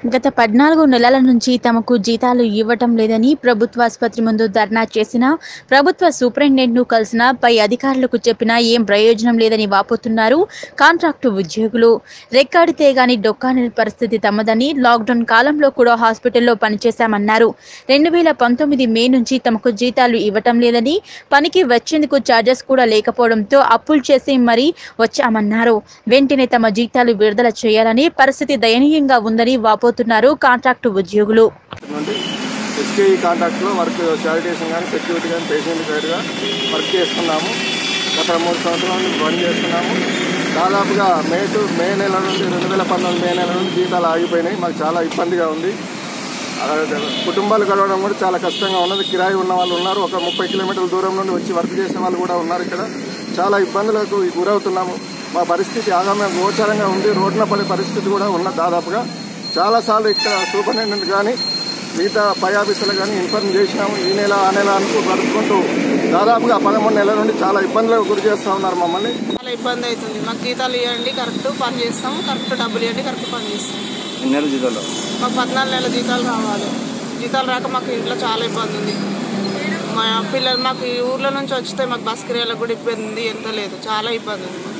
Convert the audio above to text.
గత పద్నాలుగు నెలల నుంచి తమకు జీతాలు ఇవ్వటం లేదని ప్రభుత్వ ఆసుపత్రి ముందు ధర్నా చేసిన ప్రభుత్వ సూపరింటెండెంట్ను కలిసిన పై అధికారులకు చెప్పినా ఏం ప్రయోజనం లేదని వాపోతున్నారు కాంట్రాక్టు ఉద్యోగులు రెక్కాడితే గాని డొక్కాని పరిస్థితి తమదని లాక్డౌన్ కాలంలో కూడా హాస్పిటల్లో పనిచేశామన్నారు రెండు వేల పంతొమ్మిది మే నుంచి తమకు జీతాలు ఇవ్వటం లేదని పనికి వచ్చేందుకు ఛార్జెస్ కూడా లేకపోవడంతో అప్పులు చేసి మరీ వచ్చామన్నారు వెంటనే తమ జీతాలు విడుదల చేయాలని పరిస్థితి దయనీయంగా ఉందని వాపోతున్నారు కాంట్రాక్టు ఉద్యోగులు నుండి ఎస్కేఈ కాంట్రాక్ట్లో వర్క్ శానిటేషన్ కానీ సెక్యూరిటీ కానీ పేషెంట్ సైడ్గా వర్క్ చేస్తున్నాము గత మూడు సంవత్సరాల నుంచి పని చేస్తున్నాము దాదాపుగా మే టు మే నెల నుండి రెండు వేల పంతొమ్మిది మే నెల నుండి జీతాలు ఆగిపోయినాయి మాకు చాలా ఇబ్బందిగా ఉంది ఆ, కుటుంబాలు గడవడం కూడా చాలా కష్టంగా ఉన్నది కిరాయి ఉన్న వాళ్ళు ఉన్నారు ఒక ముప్పై కిలోమీటర్ల దూరం నుండి వచ్చి వర్క్ చేసే వాళ్ళు కూడా ఉన్నారు ఇక్కడ చాలా ఇబ్బందులకు గురవుతున్నాము మా పరిస్థితి ఆగామే గోచరంగా ఉంది రోడ్ల పడే పరిస్థితి కూడా ఉన్న దాదాపుగా చాలాసార్లు ఇక్కడ సూపరింటెండెంట్ కానీ మిగతా పై ఆఫీసర్లు కానీ ఇన్ఫార్మ్ చేసినాము ఈ నెల ఆ నెల అనుకూ గడుపుకుంటూ దాదాపుగా పదమూడు నెలల నుండి చాలా ఇబ్బందులకు గురి చేస్తూ ఉన్నారు మమ్మల్ని చాలా ఇబ్బంది అవుతుంది మాకు జీతాలు ఇవ్వండి కరెక్ట్ పని చేస్తాం కరెక్ట్ డబ్బులు ఇవ్వండి కరెక్ట్ పని చేస్తాం ఎన్ని నెలల జీతాలు మాకు పద్నాలుగు నెలల జీతాలు రావాలి జీతాలు రాక మాకు ఇంట్లో చాలా ఇబ్బంది ఉంది మా పిల్లలు మాకు ఈ ఊర్లో నుంచి వస్తే మాకు బస్ కిరాయిలకు కూడా ఇబ్బంది ఉంది ఎంత లేదు చాలా ఇబ్బంది ఉంది మాకు.